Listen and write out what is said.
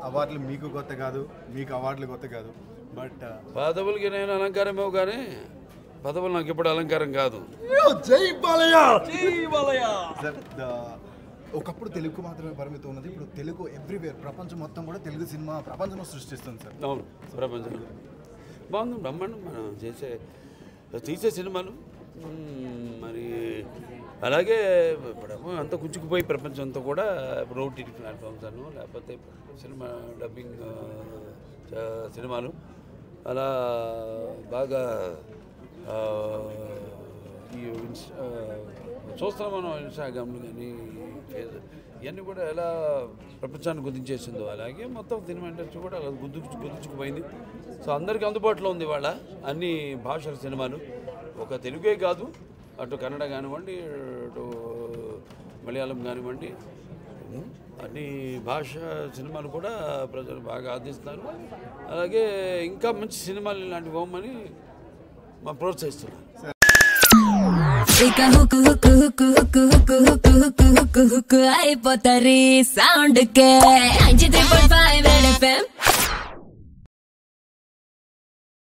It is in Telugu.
అవార్డులు మీకు కొత్త కాదు మీకు అవార్డులు కొత్త కాదు బట్ పదవులకి నేను అలంకారమేమో కానీ పదవులు నాకు ఇప్పుడు అలంకారం కాదు జై బాలయ్య సార్ ద- ఒకప్పుడు తెలుగు మాత్రమే పరిమితం ఉన్నది ఇప్పుడు తెలుగు ఎవ్రీవేర్ ప్రపంచం మొత్తం కూడా తెలుగు సినిమా ప్రపంచంలో సృష్టిస్తుంది సార్ అవును ప్రపంచంలో బాగుంది బ్రహ్మాండం మనం చేసే తీసే సినిమాలు మ్మ్, మరి అలాగే ఇప్పుడు అంతా కుంచుకుపోయి ప్రపంచం అంతా కూడా ఇప్పుడు ఓటీటీ ప్లాట్ఫామ్స్ అను లేకపోతే సినిమా డబ్బింగ్ ఆ, చ- సినిమాలు అలా బాగా ఆ, ఈ ఇన్స్- ఆ, చూస్తాం మనం ఇన్స్టాగ్రామ్లు కానీ ఫేస్ ఇవన్నీ కూడా ఎలా ప్రపంచాన్ని గుర్తించేసిందో అలాగే మొత్తం సినిమా ఇండస్ట్రీ కూడా అలా గుర్తు గుర్తించుకుపోయింది సో అందరికీ అందుబాటులో ఉంది వాళ్ళ అన్ని భాషల సినిమాలు ఒక తెలుగే కాదు అటు కన్నడ కానివ్వండి అటు మలయాళం కానివ్వండి ఉం, అన్ని భాష సినిమాలు కూడా ప్రజలు బాగా ఆదరిస్తున్నారు అలాగే ఇంకా మంచి సినిమాలు ఇలాంటివి పోమని మా ప్రోత్సహిస్తున్నారు ఇక hook hook hook hook hook hook hook hook hook అయిపోతారు సౌండ్ కే అంచితే